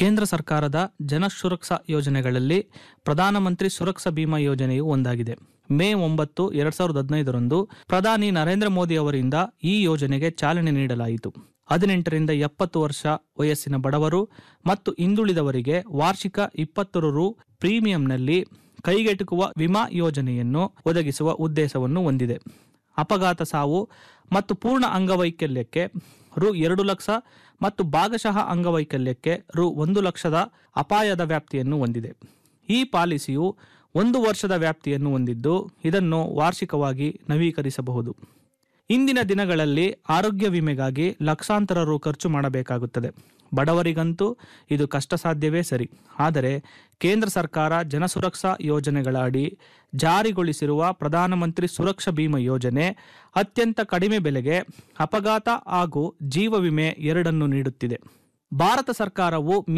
ಕೇಂದ್ರ ಸರ್ಕಾರದ ಜನ ಸುರಕ್ಷಾ ಯೋಜನೆಗಳಲ್ಲಿ ಪ್ರಧಾನಮಂತ್ರಿ ಸುರಕ್ಷಾ ಬಿಮಾ ಯೋಜನೆಯು ಒಂದಾಗಿದೆ ಮೇ ಒಂಬತ್ತು ಎರಡ್ ಸಾವಿರದ ಹದಿನೈದರಂದು ಪ್ರಧಾನಿ ನರೇಂದ್ರ ಮೋದಿ ಅವರಿಂದ ಈ ಯೋಜನೆಗೆ ಚಾಲನೆ ನೀಡಲಾಯಿತು ಹದಿನೆಂಟರಿಂದ ಎಪ್ಪತ್ತು ವರ್ಷ ವಯಸ್ಸಿನ ಬಡವರು ಮತ್ತು ಹಿಂದುಳಿದವರಿಗೆ ವಾರ್ಷಿಕ ಇಪ್ಪತ್ತು ರು ಪ್ರೀಮಿಯಂನಲ್ಲಿ ಕೈಗೆಟುಕುವ ವಿಮಾ ಯೋಜನೆಯನ್ನು ಒದಗಿಸುವ ಉದ್ದೇಶವನ್ನು ಹೊಂದಿದೆ ಅಪಘಾತ ಸಾವು ಮತ್ತು ಪೂರ್ಣ ಅಂಗವೈಕಲ್ಯಕ್ಕೆ ರು ಎರಡು ಲಕ್ಷ ಮತ್ತು ಭಾಗಶಃ ಅಂಗವೈಕಲ್ಯಕ್ಕೆ ರು ಒಂದು ಲಕ್ಷದ ಅಪಾಯದ ವ್ಯಾಪ್ತಿಯನ್ನು ಹೊಂದಿದೆ ಈ ಪಾಲಿಸಿಯು ಒಂದು ವರ್ಷದ ವ್ಯಾಪ್ತಿಯನ್ನು ಹೊಂದಿದ್ದು ಇದನ್ನು ವಾರ್ಷಿಕವಾಗಿ ನವೀಕರಿಸಬಹುದು ಇಂದಿನ ದಿನಗಳಲ್ಲಿ ಆರೋಗ್ಯ ವಿಮೆಗಾಗಿ ಲಕ್ಷಾಂತರ ರು ಖರ್ಚು ಮಾಡಬೇಕಾಗುತ್ತದೆ ಬಡವರಿಗಂತೂ ಇದು ಕಷ್ಟ ಸಾಧ್ಯವೇ ಸರಿ ಆದರೆ ಕೇಂದ್ರ ಸರ್ಕಾರ ಜನಸುರಕ್ಷಾ ಯೋಜನೆಗಳ ಅಡಿ ಜಾರಿಗೊಳಿಸಿರುವ ಪ್ರಧಾನಮಂತ್ರಿ ಸುರಕ್ಷಾ ಬಿಮಾ ಯೋಜನೆ ಅತ್ಯಂತ ಕಡಿಮೆ ಬೆಲೆಗೆ ಅಪಘಾತ ಹಾಗೂ ಜೀವ ವಿಮೆ ಎರಡನ್ನು ನೀಡುತ್ತಿದೆ ಭಾರತ ಸರ್ಕಾರವು